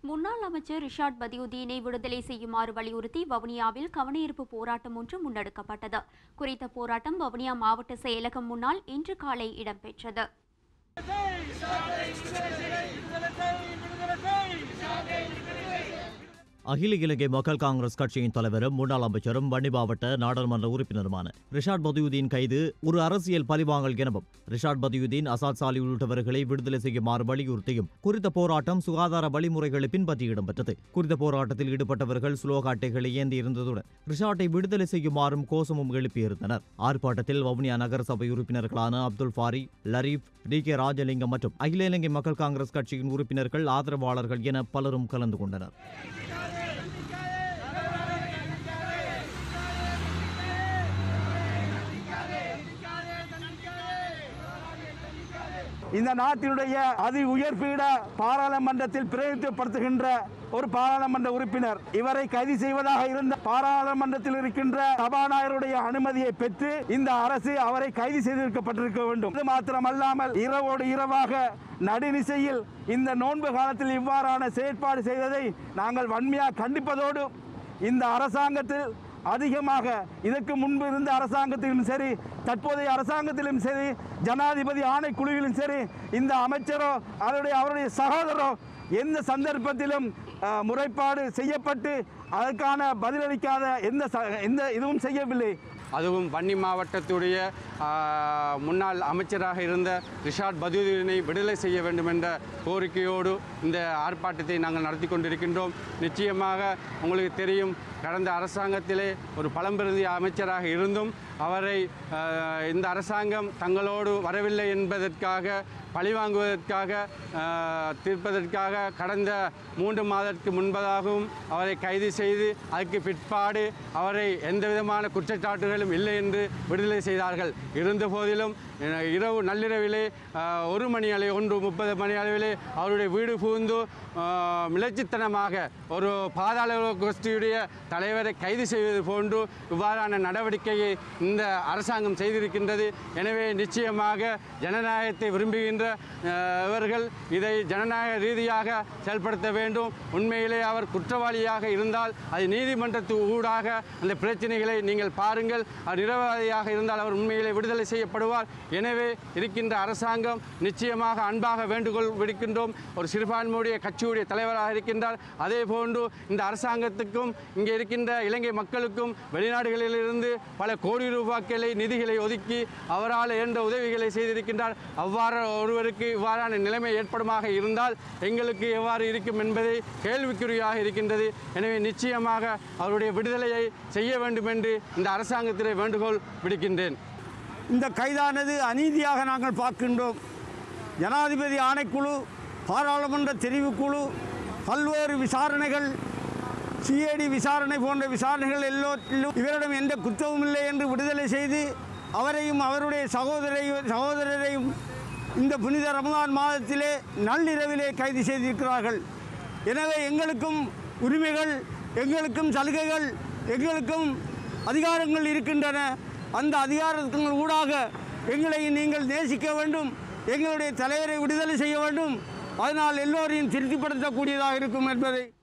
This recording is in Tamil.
முன்னாள் அமைச்சர் ரிஷாட் பதியுதீனை விடுதலை செய்யுமாறு வலியுறுத்தி வவுனியாவில் கவனஈர்ப்பு போராட்டம் ஒன்று முன்னெடுக்கப்பட்டது குறித்த போராட்டம் வவுனியா மாவட்ட செயலகம் முன்னால் இன்று காலை இடம்பெற்றது அகில இலங்கை மக்கள் காங்கிரஸ் கட்சியின் தலைவரும் முன்னாள் அமைச்சரும் வன்னி மாவட்ட நாடாளுமன்ற உறுப்பினருமான ரிஷாட் பதியுதீன் கைது ஒரு அரசியல் பழிவாங்கல் எனவும் ரிஷாட் பதியுதீன் அசாத் சாலி உள்ளிட்டவர்களை விடுதலை செய்யுமாறு வலியுறுத்தியும் குறித்த போராட்டம் சுகாதார வழிமுறைகளை பின்பற்றி இடம்பெற்றது குறித்த போராட்டத்தில் ஈடுபட்டவர்கள் ஸ்லோக அட்டைகளை ஏந்தி இருந்ததுடன் ரிஷாட்டை விடுதலை செய்யுமாறும் கோஷமும் எழுப்பியிருந்தனர் ஆர்ப்பாட்டத்தில் வவுனியா நகரசபை உறுப்பினர்களான அப்துல் ஃபாரி லரீப் டி கே ராஜலிங்கம் மற்றும் அகில இலங்கை மக்கள் காங்கிரஸ் கட்சியின் உறுப்பினர்கள் ஆதரவாளர்கள் என பலரும் கலந்து கொண்டனர் இந்த நாட்டினுடைய அதி உயர்பீட பாராளுமன்றத்தில் பிரதிநிதித்துவப்படுத்துகின்ற ஒரு பாராளுமன்ற உறுப்பினர் இவரை கைது செய்வதாக இருந்த பாராளுமன்றத்தில் இருக்கின்ற சபாநாயகருடைய அனுமதியை பெற்று இந்த அரசு அவரை கைது செய்திருக்கப்பட்டிருக்க வேண்டும் இது மாத்திரமல்லாமல் இரவோடு இரவாக நடுநிசையில் இந்த நோன்பு காலத்தில் இவ்வாறான செயற்பாடு செய்ததை நாங்கள் வன்மையாக கண்டிப்பதோடு இந்த அரசாங்கத்தில் அதிகமாக இதற்கு முன்பு இருந்த அரசாங்கத்திலும் சரி தற்போதைய அரசாங்கத்திலும் சரி ஜனாதிபதி ஆணைக்குழுவிலும் சரி இந்த அமைச்சரோ அவருடைய அவருடைய சகோதரோ எந்த சந்தர்ப்பத்திலும் அஹ், முறைப்பாடு செய்யப்பட்டு அதற்கான பதிலளிக்காத எந்த ச- எந்த இதுவும் செய்யவில்லை அதுவும் வன்னி மாவட்டத்துடைய ஆ, முன்னாள் அமைச்சராக இருந்த ரிஷாட் பதுதீனை விடுதலை செய்ய வேண்டும் என்ற கோரிக்கையோடு இந்த ஆர்ப்பாட்டத்தை நாங்கள் நடத்தி கொண்டிருக்கின்றோம் நிச்சயமாக உங்களுக்கு தெரியும் கடந்த அரசாங்கத்திலே ஒரு பழம்பெருந்திய அமைச்சராக இருந்தும் அவரை ஆ, இந்த அரசாங்கம் தங்களோடு வரவில்லை என்பதற்காக பழிவாங்குவதற்காக ஆ, தீர்ப்பதற்காக கடந்த மூன்று மாதத்துக்கு முன்பதாகவும் அவரை கைது செய்து அதுக்கு பிற்பாடு அவரை எந்த விதமான குற்றச்சாட்டுகளும் இல்லை என்று விடுதலை செய்தார்கள் இருந்த போதிலும் அஹ், இரவு நள்ளிரவிலே அஹ், ஒரு மணி அளவு ஒன்று முப்பது மணி அளவிலே அவருடைய வீடு புகுந்து அஹ், மிளச்சித்தனமாக ஒரு பாதாள கோஷ்டியுடைய தலைவரை கைது செய்வது போன்று இவ்வாறான நடவடிக்கையை இந்த அரசாங்கம் செய்திருக்கின்றது எனவே நிச்சயமாக ஜனநாயகத்தை விரும்புகின்ற அஹ், இவர்கள் இதை ஜனநாயக ரீதியாக செயல்படுத்த வேண்டும் உண்மையிலே அவர் குற்றவாளியாக இருந்தால் அது நீதிமன்றத்து ஊடாக அந்த பிரச்சனைகளை நீங்கள் பாருங்கள் அவர் நிரபராதியாக இருந்தால் அவர் உண்மையிலே விடுதலை செய்யப்படுவார் எனவே இருக்கின்ற அரசாங்கம் நிச்சயமாக அன்பாக வேண்டுகோள் விடுக்கின்றோம் ஒரு சிறுபான்மையுடைய கட்சியுடைய தலைவராக இருக்கின்றார் அதே போன்று இந்த அரசாங்கத்துக்கும் இங்கே இருக்கின்ற இலங்கை மக்களுக்கும் வெளிநாடுகளிலிருந்து பல கோடி ரூபாய்களை நிதிகளை ஒதுக்கி அவரால் என்ற உதவிகளை செய்திருக்கின்றார் அவ்வாறு ஒருவருக்கு இவ்வாறான நிலைமை ஏற்படுமாக இருந்தால் எங்களுக்கு எவ்வாறு இருக்கும் என்பதை கேள்விக்குறியாக இருக்கின்றது எனவே நிச்சயமாக அவருடைய விடுதலையை செய்ய வேண்டும் என்று இந்த அரசாங்கத்திலே வேண்டுகோள் விடுக்கின்றேன் இந்த கைதானது அநீதியாக நாங்கள் பார்க்கின்றோம் ஜனாதிபதி ஆணைக்குழு பாராளுமன்ற தெரிவுக்குழு பல்வேறு விசாரணைகள் சிஐடி விசாரணை போன்ற விசாரணைகள் எல்லோற்றிலும் இவரிடம் எந்த குற்றமும் இல்லை என்று விடுதலை செய்து அவரையும் அவருடைய சகோதரையும் சகோதரரையும் இந்த புனித ரமதான் மாதத்திலே நள்ளிரவிலே கைது செய்திருக்கிறார்கள் எனவே எங்களுக்கும் உரிமைகள் எங்களுக்கும் சலுகைகள் எங்களுக்கும் அதிகாரங்கள் இருக்கின்றன அந்த அதிகாரத்தின் ஊடாக எங்களை நீங்கள் நேசிக்க வேண்டும் எங்களுடைய தலைவரை விடுதலை செய்ய வேண்டும் அதனால் எல்லோரையும் திருப்திப்படுத்தக்கூடியதாக இருக்கும் என்பதை